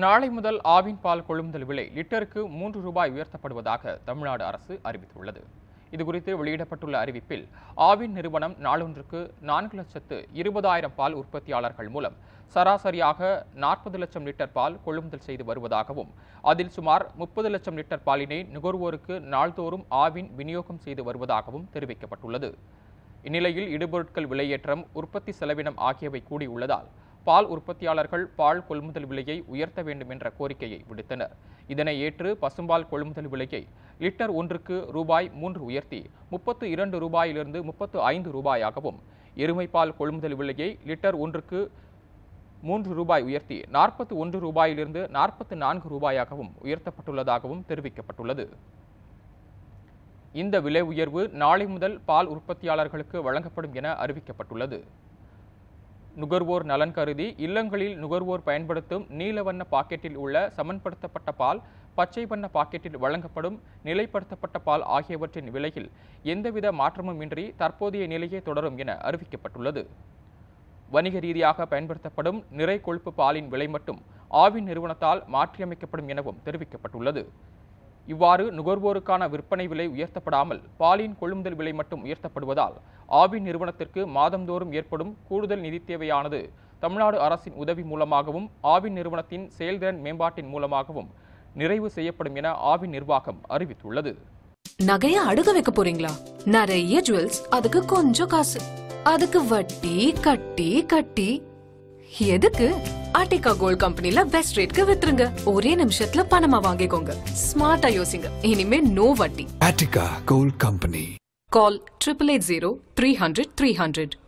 நாளை முதல் ஆவின் பால் கொள்முதல் விலை லிட்டருக்கு மூன்று ரூபாய் உயர்த்தப்படுவதாக தமிழ்நாடு அரசு அறிவித்துள்ளது இதுகுறித்து வெளியிடப்பட்டுள்ள அறிவிப்பில் ஆவின் நிறுவனம் நாளொன்றுக்கு நான்கு லட்சத்து இருபதாயிரம் பால் உற்பத்தியாளர்கள் மூலம் சராசரியாக நாற்பது லட்சம் லிட்டர் பால் கொள்முதல் செய்து வருவதாகவும் அதில் சுமார் முப்பது லட்சம் லிட்டர் பாலினை நுகர்வோருக்கு நாள்தோறும் ஆவின் விநியோகம் செய்து வருவதாகவும் தெரிவிக்கப்பட்டுள்ளது இந்நிலையில் இடுபொருட்கள் விலையேற்றம் உற்பத்தி செலவினம் ஆகியவை கூடியுள்ளதால் பால் உற்பத்தியாளர்கள் பால் கொள்முதல் விலையை உயர்த்த வேண்டும் என்ற கோரிக்கையை விடுத்தனர் இதனை ஏற்று பசும்பால் கொள்முதல் விலையை லிட்டர் ஒன்றுக்கு ரூபாய் மூன்று உயர்த்தி முப்பத்து இரண்டு ரூபாயிலிருந்து முப்பத்து ஐந்து ரூபாயாகவும் எருமைப்பால் கொள்முதல் விலையை லிட்டர் ஒன்றுக்கு மூன்று ரூபாய் உயர்த்தி நாற்பத்து ஒன்று ரூபாயிலிருந்து நாற்பத்து நான்கு ரூபாயாகவும் உயர்த்தப்பட்டுள்ளதாகவும் தெரிவிக்கப்பட்டுள்ளது இந்த விலை உயர்வு நாளை முதல் பால் உற்பத்தியாளர்களுக்கு வழங்கப்படும் என அறிவிக்கப்பட்டுள்ளது நுகர்வோர் நலன் கருதி இல்லங்களில் நுகர்வோர் பயன்படுத்தும் நீல வண்ண பாக்கெட்டில் உள்ள சமன்படுத்தப்பட்ட பால் பச்சை வண்ண பாக்கெட்டில் வழங்கப்படும் நிலைப்படுத்தப்பட்ட பால் ஆகியவற்றின் விலையில் எந்தவித மாற்றமும் இன்றி தற்போதைய நிலையே தொடரும் என அறிவிக்கப்பட்டுள்ளது வணிக ரீதியாக பயன்படுத்தப்படும் நிறை கொழுப்பு பாலின் விலை மட்டும் ஆவின் நிறுவனத்தால் மாற்றியமைக்கப்படும் எனவும் தெரிவிக்கப்பட்டுள்ளது இவ்வாறு நுகர்வோருக்கான விற்பனை விலை உயர்த்தப்படாமல் பாலின் கொள்முதல் விலை மட்டும் உயர்த்தப்படுவதால் ஆவின் நிறுவனத்திற்கு மாதந்தோறும் ஏற்படும் கூடுதல் நிதி தேவையானது தமிழ்நாடு அரசின் உதவி மூலமாகவும் ஆவின் நிறுவனத்தின் செயல்திறன் மேம்பாட்டின் மூலமாகவும் நிறைவு செய்யப்படும் என ஆவின் நிர்வாகம் அறிவித்துள்ளது நகைய அடுக வைக்க போறீங்களா நிறைய ஜுவல்ஸ் அதுக்கு கொஞ்சம் காசு அதுக்கு வட்டி கட்டி கட்டி எதுக்கு ஆர்டிகா கோல்ட் கம்பெனில பெஸ்ட் ரேட்க்கு வித்துருங்க ஒரே நிமிஷத்துல பணமா வாங்கிக்கோங்க ஸ்மார்ட்டா யோசிங்க இனிமே நோ வட்டி Attica Gold Company. Call triple eight zero three hundred three hundred